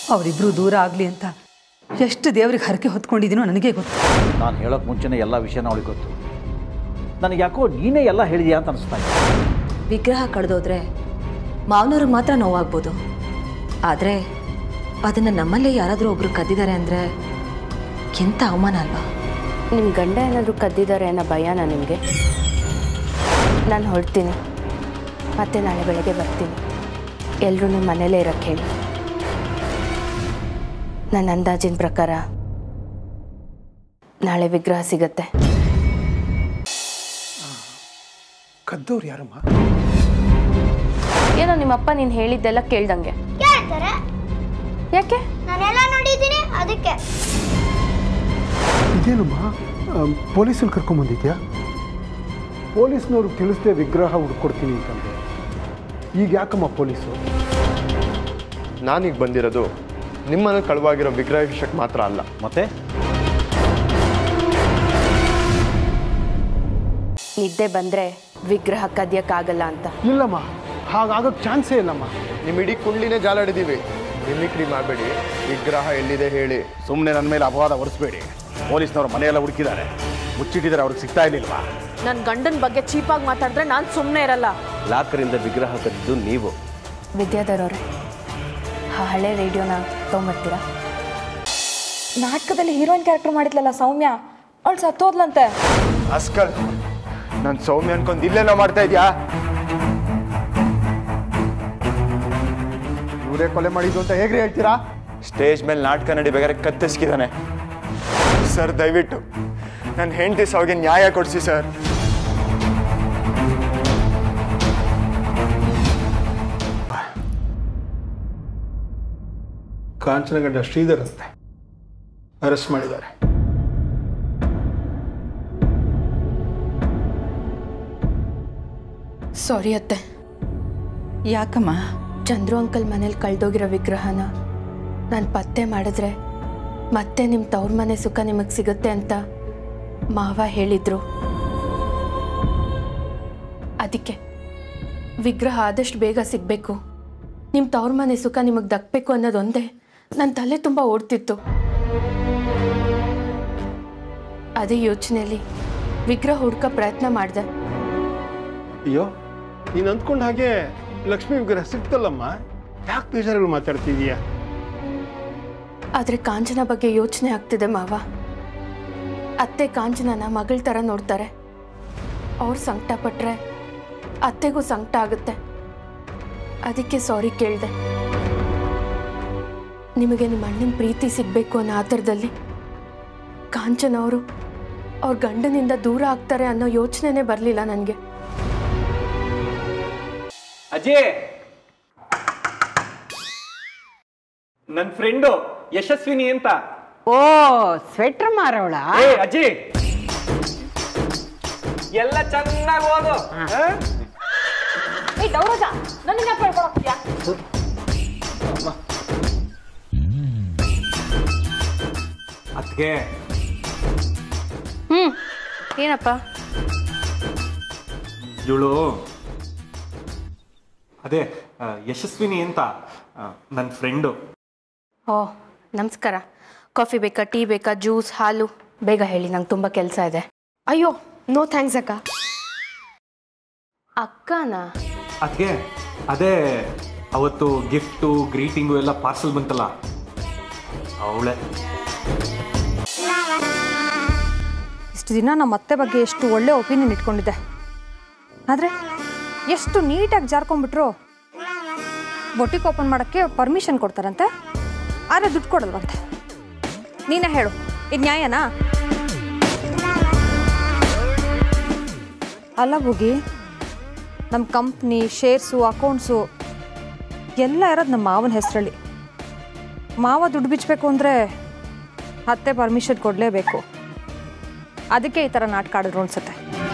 ಅವರಿಬ್ಬರು ದೂರ ಆಗಲಿ ಅಂತ ಎಷ್ಟು ದೇವ್ರಿಗೆ ಹರಕೆ ಹೊತ್ಕೊಂಡಿದ್ದೀನೋ ನನಗೆ ಗೊತ್ತು ನಾನು ಹೇಳೋಕ್ಕೆ ಮುಂಚೆನೇ ಎಲ್ಲ ವಿಷಯನ ಅವಳಿಗೆ ಗೊತ್ತು ನನಗೆ ಯಾಕೋ ನೀನೇ ಎಲ್ಲ ಹೇಳಿದ್ಯಾ ಅಂತ ಅನಿಸ್ತಾ ಇದೆ ವಿಗ್ರಹ ಕಳೆದೋದ್ರೆ ಮಾವನವ್ರಿಗೆ ಮಾತ್ರ ನೋವಾಗ್ಬೋದು ಆದರೆ ಅದನ್ನು ನಮ್ಮಲ್ಲೇ ಯಾರಾದರೂ ಒಬ್ರು ಕದ್ದಿದ್ದಾರೆ ಅಂದರೆ ಎಂಥ ಅವಮಾನ ಅಲ್ವಾ ನಿಮ್ಮ ಗಂಡ ಏನಾದರೂ ಕದ್ದಿದ್ದಾರೆ ಅನ್ನೋ ಭಯನಾ ನಿಮಗೆ ನಾನು ಹೊರಡ್ತೀನಿ ಮತ್ತೆ ನಾಳೆ ಬೆಳಗ್ಗೆ ಬರ್ತೀನಿ ಎಲ್ಲರೂ ನಿಮ್ಮ ಮನೇಲೇ ಇರೋಕ್ಕೆ ಹೇಳಿ ನನ್ನ ಅಂದಾಜಿನ ಪ್ರಕಾರ ನಾಳೆ ವಿಗ್ರಹ ಸಿಗತ್ತೆ ಕದ್ದವ್ರು ಯಾರಮ್ಮ ಏನೋ ನಿಮ್ಮಪ್ಪ ನೀನು ಹೇಳಿದ್ದೆಲ್ಲ ಕೇಳ್ದಂಗೆ ಕೇಳ್ತಾರೆ ಯಾಕೆ ನಾನೆಲ್ಲ ನೋಡಿದ್ದೀನಿ ಅದಕ್ಕೆ ಇದೇನಮ್ಮ ಪೊಲೀಸಲ್ಲಿ ಕರ್ಕೊಂಬಂದಿದ್ಯಾ ಪೊಲೀಸ್ನವ್ರು ತಿಳಿಸ್ದೆ ವಿಗ್ರಹ ಹುಡ್ಕೊಡ್ತೀನಿ ಅಂತಂದ್ರೆ ಈಗ ಯಾಕಮ್ಮ ಪೊಲೀಸು ನಾನೀಗ ಬಂದಿರೋದು ನಿಮ್ಮನ್ನು ಕಳುವಾಗಿರೋ ವಿಗ್ರಹ ವಿಷಯಕ್ಕೆ ಮಾತ್ರ ಅಲ್ಲ ಮತ್ತೆ ನಿದ್ದೆ ಬಂದರೆ ವಿಗ್ರಹ ಕದಿಯೋಕ್ಕಾಗಲ್ಲ ಅಂತ ಇಲ್ಲಮ್ಮ ಹಾಗಾಗೋಕ್ಕೆ ಚಾನ್ಸೇ ಇಲ್ಲಮ್ಮ ನಿಮ್ಮ ಇಡೀ ಕುಂಡ್ಲಿನೇ ಜಾಲಾಡಿದ್ದೀವಿ ಮಿಮಿಕ್ರಿ ಮಾಡಬೇಡಿ ವಿಗ್ರಹ ಎಲ್ಲಿದೆ ಹೇಳಿ ಸುಮ್ಮನೆ ನನ್ನ ಮೇಲೆ ಅಪವಾದ ಹೊರಿಸ್ಬೇಡಿ ಪೊಲೀಸ್ನವರು ಮನೆಯೆಲ್ಲ ಹುಡುಕಿದ್ದಾರೆ ಮುಚ್ಚಿಟ್ಟಿದ್ದಾರೆ ಅವ್ರಿಗೆ ಸಿಗ್ತಾ ಇರಲಿಲ್ವಾ ನನ್ನ ಗಂಡನ ಬಗ್ಗೆ ಚೀಪಾಗಿ ಮಾತಾಡಿದ್ರೆ ನಾನು ಸುಮ್ಮನೆ ಇರಲ್ಲ ಲಾಕರಿಂದ ವಿಗ್ರಹ ಕದ್ದಿದ್ದು ನೀವು ವಿದ್ಯಾಧರವ್ರೆ ಆ ಹಳೆ ರೇಡಿಯೋನ ತೊಗೊಂಬರ್ತೀರಾ ನಾಟಕದಲ್ಲಿ ಹೀರೋಯಿನ್ ಕ್ಯಾರೆಕ್ಟರ್ ಮಾಡಿದ್ಲಲ್ಲ ಸೌಮ್ಯ ಅವಳು ಸತ್ತೋದ್ಲಂತೆ ಅಸ್ಕಲ್ ನಾನು ಸೌಮ್ಯ ಅನ್ಕೊಂಡು ಇಲ್ಲೇನೋ ಮಾಡ್ತಾ ಇದೆಯಾ ಇವರೇ ಕೊಲೆ ಮಾಡಿದ್ದು ಅಂತ ಹೇಗ್ರಿ ಹೇಳ್ತೀರಾ ಸ್ಟೇಜ್ ಮೇಲೆ ನಾಟಕ ನಡಿಬೇಕಾದ್ರೆ ಕತ್ತಿಸ್ಕಿದ್ದಾನೆ ಸರ್ ದಯವಿಟ್ಟು ನನ್ನ ಹೆಂಡತಿ ಸಾವಿಗೆ ನ್ಯಾಯ ಕೊಡಿಸಿ ಸರ್ ಕಾಂಚನಗಂಡ ಶ್ರೀಧರ್ ಅಂತೆ ಅರೆಸ್ಟ್ ಮಾಡಿದ್ದಾರೆ ಸಾರಿ ಅತ್ತೆ ಯಾಕಮ್ಮ ಚಂದ್ರು ಅಂಕಲ್ ಮನೇಲಿ ಕಳ್ದೋಗಿರೋ ವಿಗ್ರಹನ ನಾನು ಪತ್ತೆ ಮಾಡಿದ್ರೆ ಮತ್ತೆ ನಿಮ್ಮ ತವ್ರ ಮನೆ ಸುಖ ನಿಮಗೆ ಸಿಗುತ್ತೆ ಅಂತ ಮಾವ ಹೇಳಿದ್ರು ಅದಕ್ಕೆ ವಿಗ್ರಹ ಆದಷ್ಟು ಬೇಗ ಸಿಗಬೇಕು ನಿಮ್ಮ ತವ್ರ ಮನೆ ಸುಖ ನಿಮಗೆ ದಕ್ಕಬೇಕು ಅನ್ನೋದೊಂದೇ ನನ್ನ ತಲೆ ತುಂಬ ಓಡ್ತಿತ್ತು ಅದೇ ಯೋಚನೆಯಲ್ಲಿ ವಿಗ್ರಹ ಹುಡ್ಕೋ ಪ್ರಯತ್ನ ಮಾಡಿದೆ ಅಯ್ಯೋ ನೀನು ಅಂದ್ಕೊಂಡ ಹಾಗೆ ಲಕ್ಷ್ಮೀ ವಿಗ್ರಹ ಸಿಕ್ತಲ್ಲಮ್ಮ ಯಾಕೆ ಬೇಜಾರಲ್ಲಿ ಮಾತಾಡ್ತಿದೀಯಾ ಆದರೆ ಕಾಂಚನ ಬಗ್ಗೆ ಯೋಚನೆ ಆಗ್ತಿದೆ ಮಾವ ಅತ್ತೆ ಕಾಂಚನನ ಮಗಳ ಥರ ನೋಡ್ತಾರೆ ಅವ್ರು ಸಂಕಟ ಪಟ್ರೆ ಅತ್ತೆಗೂ ಸಂಕಟ ಆಗುತ್ತೆ ಅದಕ್ಕೆ ಸಾರಿ ಕೇಳಿದೆ ನಿಮಗೆ ನಿಮ್ಮ ಅಣ್ಣನ ಪ್ರೀತಿ ಸಿಗಬೇಕು ಅನ್ನೋ ಆತರದಲ್ಲಿ ಕಾಂಚನ ಅವರು ಅವ್ರ ಗಂಡನಿಂದ ದೂರ ಆಗ್ತಾರೆ ಅನ್ನೋ ಯೋಚನೆನೇ ಬರಲಿಲ್ಲ ನನಗೆ ಅಜಯ್ ನನ್ನ ಫ್ರೆಂಡು ಯಶಸ್ವಿನಿ ಅಂತ ಓ ಸ್ವೆಟ್ರ್ ಮಾರೋಳ ಏ ಅಜಯ್ ಎಲ್ಲ ಚೆನ್ನಾಗಿ ಓದು ಆ? ಏ ದೌರಜ ನನ್ನ ಹೇಳ್ಕೊಳಕ್ತಿಯಾ ಅದ್ಕೆ ಹ್ಞೂ ಏನಪ್ಪ ಇವಳು ಅದೇ ಆ, ಯಶಸ್ವಿನಿ ಅಂತ ನನ್ನ ಫ್ರೆಂಡು ಓ ನಮಸ್ಕಾರ ಕಾಫಿ ಬೇಕಾ ಟೀ ಬೇಕಾ ಜ್ಯೂಸ್ ಹಾಲು ಬೇಗ ಹೇಳಿ ನಂಗೆ ತುಂಬ ಕೆಲಸ ಇದೆ ಅಯ್ಯೋ ನೋ ಥ್ಯಾಂಕ್ಸ್ ಅಕ್ಕ ಅಕ್ಕನಾ ಅದಕ್ಕೆ ಅದೇ ಅವತ್ತು ಗಿಫ್ಟು ಗ್ರೀಟಿಂಗು ಎಲ್ಲ ಪಾರ್ಸಲ್ ಬಂತಲ್ಲ ಅವಳೆ ಇಷ್ಟು ದಿನ ನಮ್ಮ ಅತ್ತೆ ಬಗ್ಗೆ ಎಷ್ಟು ಒಳ್ಳೆ ಒಪಿನಿಯನ್ ಇಟ್ಕೊಂಡಿದ್ದೆ ಆದರೆ ಎಷ್ಟು ನೀಟಾಗಿ ಜಾರ್ಕೊಂಡ್ಬಿಟ್ರು ಬೊಟಿಕ್ ಓಪನ್ ಮಾಡೋಕ್ಕೆ ಪರ್ಮಿಷನ್ ಕೊಡ್ತಾರಂತೆ ಆದರೆ ದುಡ್ಡು ಕೊಡಲ್ವಂತೆ ನೀನೇ ಹೇಳು ಇದು ನ್ಯಾಯನಾ ಅಲ್ಲ ಬುಗಿ ನಮ್ಮ ಕಂಪ್ನಿ ಶೇರ್ಸು ಅಕೌಂಟ್ಸು ಎಲ್ಲ ಇರೋದು ನಮ್ಮ ಮಾವನ ಹೆಸರಲ್ಲಿ ಮಾವ ದುಡ್ಡು ಬಿಚ್ಚಬೇಕು ಅಂದರೆ ಅತ್ತೆ ಪರ್ಮಿಷನ್ ಕೊಡಲೇಬೇಕು ಅದಕ್ಕೆ ಈ ಥರ ನಾಟಕ ಆಡಿದ್ರು ಅನ್ಸುತ್ತೆ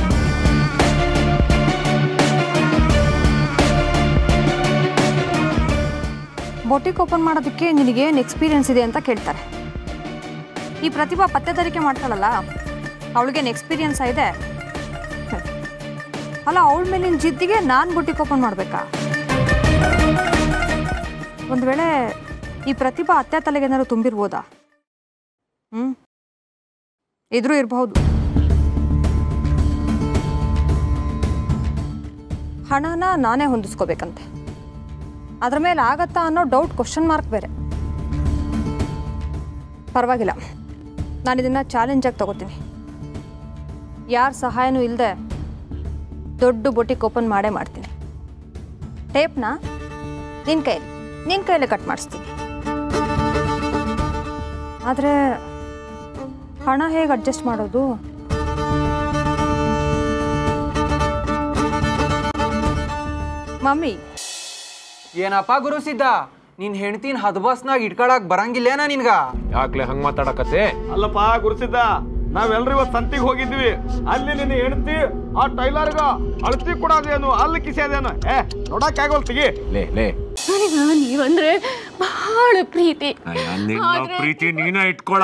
ಬೊಟಿಕ್ ಓಪನ್ ಮಾಡೋದಕ್ಕೆ ನಿನಗೇನು ಎಕ್ಸ್ಪೀರಿಯನ್ಸ್ ಇದೆ ಅಂತ ಕೇಳ್ತಾರೆ ಈ ಪ್ರತಿಭಾ ಪತ್ತೆದಾರಿಕೆ ಮಾಡ್ತಾಳಲ್ಲ ಅವಳಿಗೇನು ಎಕ್ಸ್ಪೀರಿಯನ್ಸ್ ಇದೆ ಹ್ಮ್. ಅಲ್ಲ ಅವಳ ಮೇಲಿನ ಜಿದ್ದಿಗೆ ನಾನು ಬೊಟಿಕ್ ಓಪನ್ ಮಾಡಬೇಕಾ ಒಂದು ವೇಳೆ ಈ ಪ್ರತಿಭಾ ಅತ್ತೆ ತಲೆಗೇನಾದ್ರು ತುಂಬಿರ್ಬೋದಾ ಹ್ಞೂ ಇದ್ರೂ ಇರಬಹುದು ಹಣನ ನಾನೇ ಹೊಂದಿಸ್ಕೋಬೇಕಂತೆ ಅದ್ರ ಮೇಲೆ ಆಗತ್ತಾ ಅನ್ನೋ ಡೌಟ್ ಕ್ವಶನ್ ಮಾರ್ಕ್ ಬೇರೆ ಪರವಾಗಿಲ್ಲ ನಾನು ಇದನ್ನು ಚಾಲೆಂಜಾಗಿ ತಗೋತೀನಿ ಯಾರ ಸಹಾಯನೂ ಇಲ್ಲದೆ ದೊಡ್ಡ ಬೊಟಿಕ್ ಓಪನ್ ಮಾಡೇ ಮಾಡ್ತೀನಿ ಟೇಪ್ನ ನಿನ್ನ ಕೈಯಲ್ಲಿ ನಿನ್ನ ಕೈಯಲ್ಲೇ ಕಟ್ ಮಾಡಿಸ್ತೀನಿ ಆದರೆ ಹಣ ಹೇಗೆ ಅಡ್ಜಸ್ಟ್ ಮಾಡೋದು ಮಮ್ಮಿ ಏನಪ್ಪ ಗುರುಸಿದ್ದ ನಿನ್ ಹೆಂಡ್ತಿನ ಹದ್ಬಸ್ನಾಗ ಇಟ್ಕೊಳಕ್ ಬರಂಗಿಲ್ಲೇನ ನಿನ್ಗ ಯಾಕ್ಲೆ ಹಂಗ್ ಮಾತಾಡಕತ್ತೆ ಅಲ್ಲಪ್ಪ ಗುರುಸಿದ್ದ ನಾವೆಲ್ರೂ ಇವತ್ತು ಸಂತಿಗೆ ಹೋಗಿದ್ವಿ ಅಲ್ಲಿ ನಿನ್ನ ಹೆಂಡತಿ ಆ ಟೈಲರ್ಗ ಅಳತಿ ಕೊಡೋದೇನು ಅಲ್ಲಿ ಕಿಸೋದೇನು ಏ ನೋಡಕ್ ಆಗವಲ್ತಿಗಿ ಲೇ ಲೇ ನನಗ ನೀವಂದ್ರೆ ಬಹಳ ಪ್ರೀತಿ ಆದ್ರೆ- ಪ್ರೀತಿ ನೀನ ಇಟ್ಕೊಳ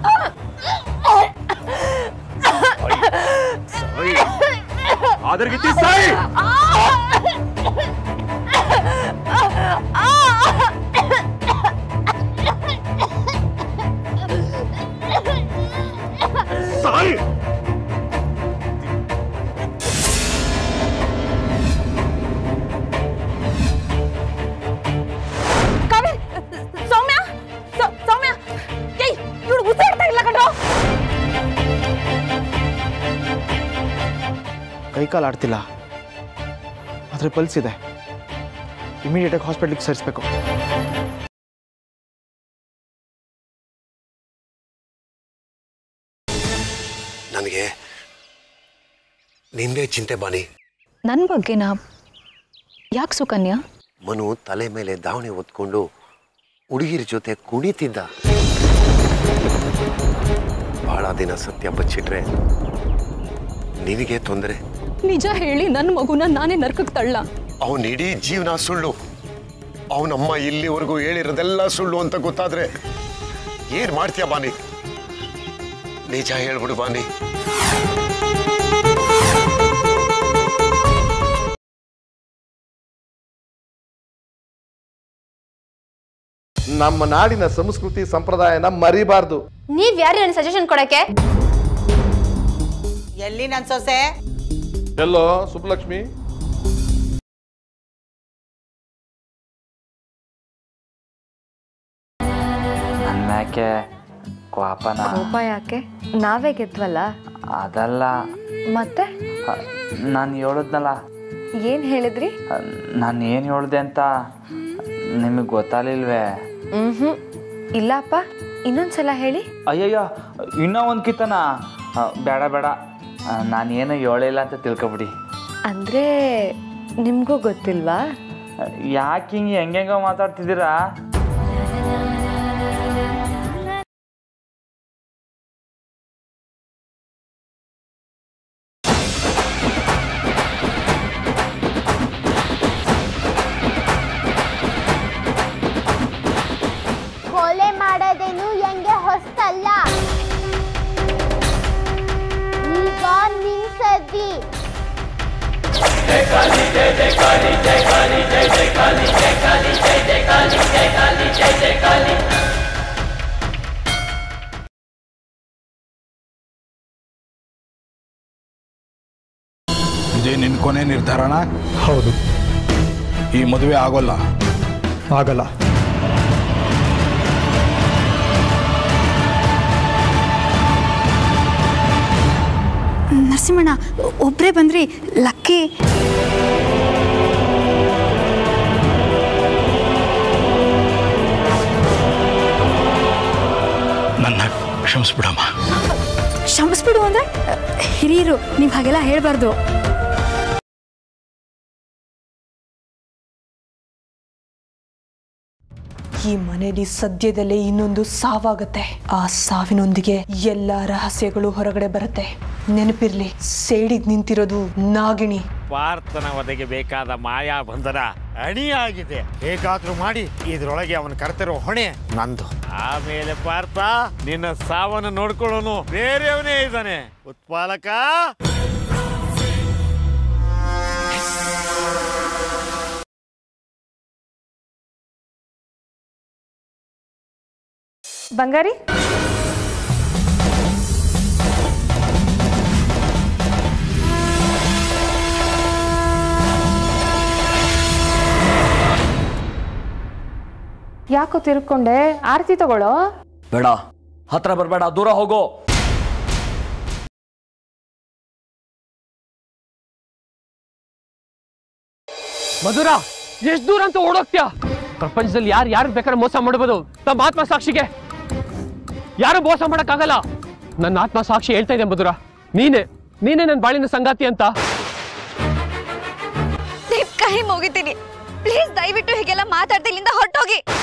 ಅದ್ರಗಿತ್ತಿ ಸಾಯಿ ಸಾಯಿ ಕಾವ್ಯ ಸೌಮ್ಯ ಸೌ- ಸೌಮ್ಯ ಏಯ್ ಇವಳು ಉಸಿರಾಡ್ತಾ ಇಲ್ಲ ಕಣ್ರೋ ಕೈಕಾಲು ಆಡ್ತಿಲ್ಲ ಆದರೆ ಪಲ್ಸ್ ಇದೆ ಇಮಿಡಿಯೇಟಾಗಿ ಹಾಸ್ಪಿಟ್ಲಿಗೆ ಸೇರಿಸ್ಬೇಕು ನನಗೆ ನಿಂದೇ ಚಿಂತೆ ಬಾನಿ ನನ್ನ ಬಗ್ಗೆನಾ ಯಾಕೆ ಸುಕನ್ಯಾ ಮನು ತಲೆ ಮೇಲೆ ದಾವಣಿ ಹೊತ್ಕೊಂಡು ಹುಡುಗಿರ ಜೊತೆ ಕುಣಿತಿದ್ದ ಬಹಳ ದಿನ ಸತ್ಯ ಬಚ್ಚಿಟ್ರೆ ನಿನಗೆ ತೊಂದರೆ ನಿಜ ಹೇಳಿ ನನ್ನ ಮಗುನ ನಾನೇ ನರ್ಕಕ್ಕೆ ತಳ್ಳ ಅವನ ಇಡೀ ಜೀವನ ಸುಳ್ಳು ಅವನಮ್ಮ ಇಲ್ಲಿವರೆಗೂ ಹೇಳಿರೋದೆಲ್ಲ ಸುಳ್ಳು ಅಂತ ಗೊತ್ತಾದ್ರೆ ಏನ್ ಮಾಡ್ತೀಯ ಬಾನಿ ನಿಜ ಹೇಳ್ಬಿಡು ಬಾನಿ ನಮ್ಮ ನಾಡಿನ ಸಂಸ್ಕೃತಿ ಸಂಪ್ರದಾಯನ ಮರಿಬಾರ್ದು ನೀವ್ ಯಾರು ನನ್ನ ಸಜೆಷನ್ ಕೊಡಕ್ಕೆ ಎಲ್ಲಿ ನನ್ ಸೊಸೆ ಎಲ್ಲೋ ಸುಬ್ಬಲಕ್ಷ್ಮಿ ನನ್ನ ಮ್ಯಾಕೆ ಕೋಪನ ಕೋಪ ಯಾಕೆ ನಾವೇ ಗೆದ್ವಲ್ಲ ಅದಲ್ಲ ಮತ್ತೆ ನಾನು ಹೇಳಿದ್ನಲ್ಲ ಏನ್ ಹೇಳಿದ್ರಿ ನಾನು ಏನು ಹೇಳ್ದೆ ಅಂತ ನಿಮಗೆ ಗೊತ್ತಾಗಲಿಲ್ವೇ ಹ್ಮ್ ಇಲ್ಲಪ್ಪ ಇನ್ನೊಂದ್ಸಲ ಹೇಳಿ ಅಯ್ಯಯ್ಯೋ ಇನ್ನೂ ಒಂದು ಕಿತ್ತನ ಬೇಡ ಬೇಡ ನಾನು ಏನು ಹೇಳಿಲ್ಲ ಅಂತ ತಿಳ್ಕೊಬಿಡಿ ಅಂದ್ರೆ ನಿಮ್ಗೂ ಗೊತ್ತಿಲ್ವಾ ಯಾಕೆ ಹಿಂಗೆ ಹೆಂಗೆಂಗೋ ಮಾತಾಡ್ತಿದ್ದೀರಾ ಕೊಲೆ ಮಾಡೋದೇನು ಹೆಂಗೆ ಹೊಸ್ತಲ್ಲ ಈಗ ನಿನ್ ಸದ್ದಿ ಇದೇ ನಿನ್ನ ಕೊನೆ ನಿರ್ಧಾರಣ ಹೌದು ಈ ಮದುವೆ ಆಗೋಲ್ಲ ಆಗಲ್ಲ ನರಸಿಂಹಣ್ಣ ಒಬ್ಬರೇ ಬಂದ್ರಿ ಲಕ್ಕಿ ನನ್ನ ಕ್ಷಮಿಸ್ಬಿಡಮ್ಮ ಕ್ಷಮಿಸ್ಬಿಡು ಅಂದ್ರೆ ಹಿರಿಯರು ನೀವು ಹಾಗೆಲ್ಲ ಹೇಳ್ಬಾರ್ದು ಈ ಮನೆಯಲ್ಲಿ ಸದ್ಯದಲ್ಲೇ ಇನ್ನೊಂದು ಸಾವಾಗತ್ತೆ ಆ ಸಾವಿನೊಂದಿಗೆ ಎಲ್ಲ ರಹಸ್ಯಗಳು ಹೊರಗಡೆ ಬರುತ್ತೆ ನೆನಪಿರ್ಲಿ ಸೇಡಿಗ್ ನಿಂತಿರೋದು ನಾಗಿಣಿ ಪಾರ್ಥನ ವಧೆಗೆ ಬೇಕಾದ ಮಾಯಾ ಬಂಧನ ಅಣಿಯಾಗಿದೆ ಹೇಗಾದ್ರೂ ಮಾಡಿ ಇದ್ರೊಳಗೆ ಅವನ ಕರ್ತಿರೋ ಹೊಣೆ ನಂದು ಆಮೇಲೆ ಪಾರ್ಥ ನಿನ್ನ ಸಾವನ್ನು ನೋಡ್ಕೊಳ್ಳೋನು ಬೇರೆಯವನೇ ಇದ್ದಾನೆ ಉತ್ಪಾಲಕ ಬಂಗಾರಿ ಯಾಕೋ ತಿರ್ಕೊಂಡೆ ಆರತಿ ತಗೊಳ್ಳೋ ಬೇಡ ಹತ್ರ ಬರಬೇಡ ದೂರ ಹೋಗೋ ಮಧುರ ಎಷ್ಟು ದೂರ ಅಂತ ಓಡೋಗ್ತೀಯ ಪ್ರಪಂಚದಲ್ಲಿ ಯಾರು ಯಾರು ಬೇಕಾದ್ರೆ ಮೋಸ ಮಾಡ್ಬೋದು ನಮ್ಮ ಆತ್ಮ ಸಾಕ್ಷಿಗೆ ಯಾರು ಮೋಸ ಮಾಡಕ್ಕಾಗಲ್ಲ ನನ್ನ ಆತ್ಮ ಸಾಕ್ಷಿ ಹೇಳ್ತಾ ಇದೆ ಮಧುರ ನೀನೆ ನೀನೇ ನನ್ನ ಬಾಳಿನ ಸಂಗಾತಿ ಅಂತ ನಿಮ್ ಕೈ ಮುಗಿತೀನಿ ಪ್ಲೀಸ್ ದಯವಿಟ್ಟು ಹೀಗೆಲ್ಲ ಮಾತಾಡ್ದೆ ಇಲ್ಲಿಂದ ಹೊರಟೋಗಿ